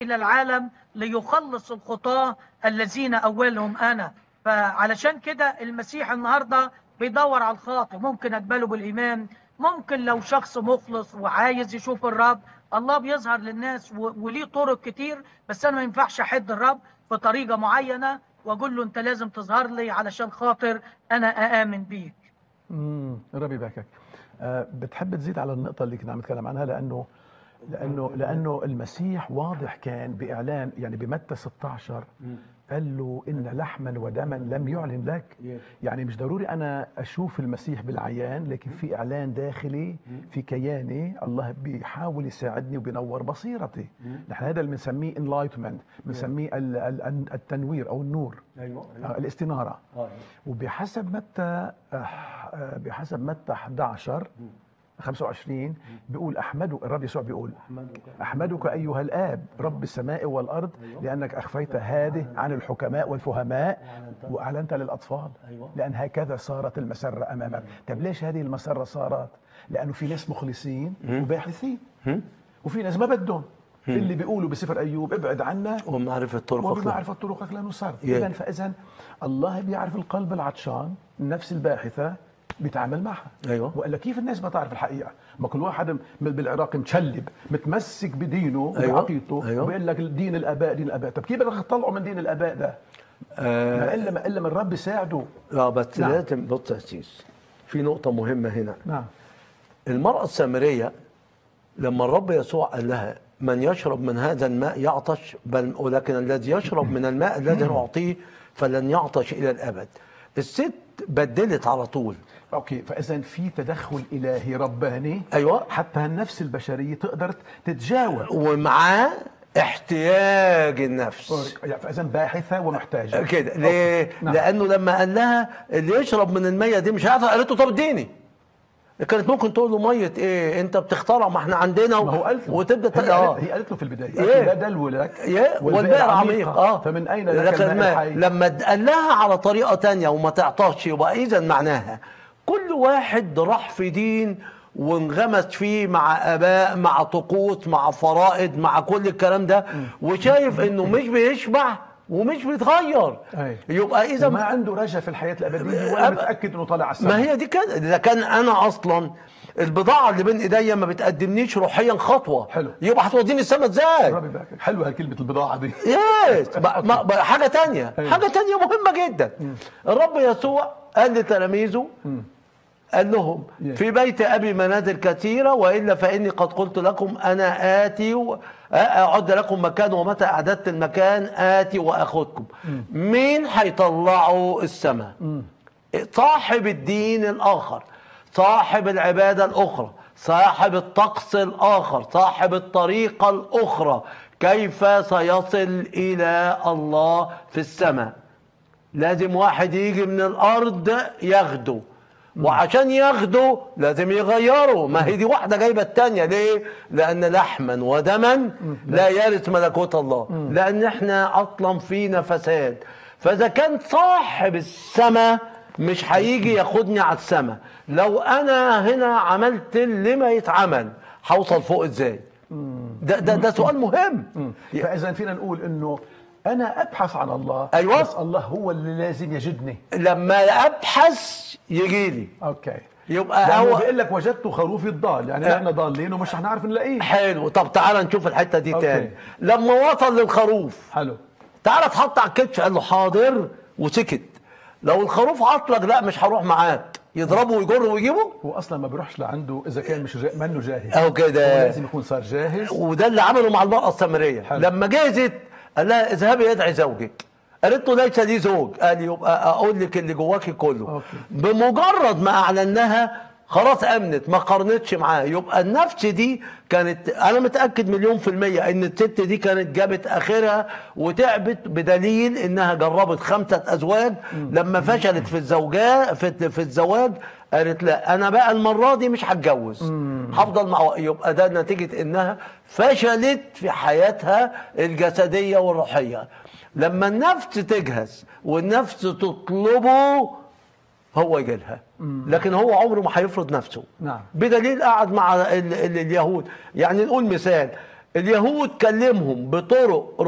إلى العالم ليخلص الخطاة الذين أولهم أنا فعلشان كده المسيح النهاردة بيدور على الخاطئ ممكن أقبله بالإيمان ممكن لو شخص مخلص وعايز يشوف الرب الله بيظهر للناس و- وليه طرق كتير بس أنا ما ينفعش أحد الرب بطريقة معينة وأقول له أنت لازم تظهر لي علشان خاطر أنا أآمن بيك امم ربي يباركك أه بتحب تزيد على النقطة اللي كنا عم نتكلم عنها لأنه لأنه لأنه المسيح واضح كان بإعلان يعني بمتى 16 قال له إن لحما ودما لم يعلن لك يعني مش ضروري أنا أشوف المسيح بالعيان لكن في إعلان داخلي في كياني الله بيحاول يساعدني وبينور بصيرتي نحن هذا اللي بنسميه انلايتمنت بنسميه ال- ال- التنوير أو النور ايوه آه، الاستنارة آه. وبحسب متى آه، آه، بحسب متى 11 25 بيقول احمدك الرب يسوع بيقول احمدك ايها الاب رب السماء والارض لانك اخفيت هذه عن الحكماء والفهماء واعلنت للاطفال أيوة. لان هكذا صارت المسره امامك طب ليش هذه المسره صارت لانه في ناس مخلصين وباحثين وفي ناس ما بدهم اللي بيقولوا بسفر ايوب ابعد عنا ومعرفة طرق أخرى وبمعرفة طرقك لا نصر يا. إذا فإذا الله بيعرف القلب العطشان النفس الباحثة بيتعامل معها أيوة. وإلا كيف الناس ما تعرف الحقيقة ما كل واحد م- بالعراق متشلب متمسك بدينه أيوة. وبعقيدته أيوة. وبيقول لك دين الآباء دين الآباء طب كيف بدك تطلعوا من دين الآباء ده آه ما إلا ما إلا من الرب يساعده لا بس نعم. لازم بص يا سيس في نقطة مهمة هنا نعم المرأة السامرية لما الرب يسوع قال لها من يشرب من هذا الماء يعطش بل ولكن الذي يشرب من الماء الذي نعطيه فلن يعطش إلى الأبد الست بدلت على طول اوكي فاذا في تدخل الهي رباني أيوة. حتى النفس البشريه تقدر تتجاوب ومعاه احتياج النفس فاذا باحثه ومحتاجه كده ليه؟ نعم. لانه لما قال لها اللي يشرب من الميه دي مش هيعطى قالت له طب اديني كانت ممكن تقول له ميه ايه انت بتخترع ما احنا عندنا و... ما هو قالت له وتبدا ت- هي, اه قالت هي قالت له في البدايه إيه؟ قالت له لا دلو لك يا والبئر عميق اه فمن اين لك لكن الماء الماء الحي لما قال لها على طريقه تانية وما تعطاش يبقى اذا معناها كل واحد راح في دين وانغمس فيه مع اباء مع طقوس مع فرائض مع كل الكلام ده وشايف انه مش بيشبع ومش بيتغير أي. يبقى اذا ما عنده رجا في الحياه الابديه ولا أب- متاكد انه طالع على السماء ما هي دي كده اذا كان انا اصلا البضاعه اللي بين ايديا ما بتقدمنيش روحيا خطوه حلو. يبقى هتوديني السما ازاي ربي يبارك حلوه هالكلمه البضاعه دي يس ما ما ما- حاجه تانية أيوة. حاجه تانية مهمه جدا الرب يسوع قال لتلاميذه قال لهم Yeah. في بيت ابي منازل كثيره والا فاني قد قلت لكم انا اتي و- اعد لكم مكان ومتى اعددت المكان اتي واخذكم مين هيطلعوا السماء صاحب الدين الاخر صاحب العباده الاخرى صاحب الطقس الاخر صاحب الطريقه الاخرى كيف سيصل الى الله في السماء لازم واحد يجي من الارض ياخده وعشان ياخده لازم يغيره ما هي دي واحده جايبه التانية ليه لان لحما ودما لا يرث ملكوت الله لان احنا اصلا فينا فساد فاذا كان صاحب السماء مش هيجي ياخدني على السماء لو انا هنا عملت اللي ما يتعمل هوصل فوق ازاي ده ده ده سؤال مهم فاذا فينا نقول انه انا ابحث عن الله أيوة. بس الله هو اللي لازم يجدني لما ابحث يجي لي اوكي يبقى لانه هو بيقول لك وجدت خروفي الضال يعني أه. نحن ضالين ومش هنعرف نلاقيه حلو طب تعالى نشوف الحته دي أوكي. تاني لما وصل للخروف حلو تعالى اتحط على الكتف قال له حاضر وسكت لو الخروف عطلك لا مش هروح معاك يضربه ويجره ويجيبه هو اصلا ما بيروحش لعنده اذا كان مش جا... منه جاهز أو كده. هو لازم يكون صار جاهز وده اللي عمله مع المراه السامريه حلو. لما جهزت قال لها اذهبي ادعي زوجك قالت له ليس لي زوج قال يبقى اقول لك اللي جواكي كله أوكي. بمجرد ما اعلنها خلاص امنت ما قارنتش معاه يبقى النفس دي كانت انا متاكد مليون في الميه ان الست دي كانت جابت اخرها وتعبت بدليل انها جربت خمسه ازواج لما فشلت في الزوجات في, في الزواج قالت لا انا بقى المره دي مش هتجوز هفضل مع يبقى ده نتيجه انها فشلت في حياتها الجسديه والروحيه لما النفس تجهز والنفس تطلبه هو يجي لها لكن هو عمره ما هيفرض نفسه نعم. بدليل قعد مع ال ال اليهود يعني نقول مثال اليهود كلمهم بطرق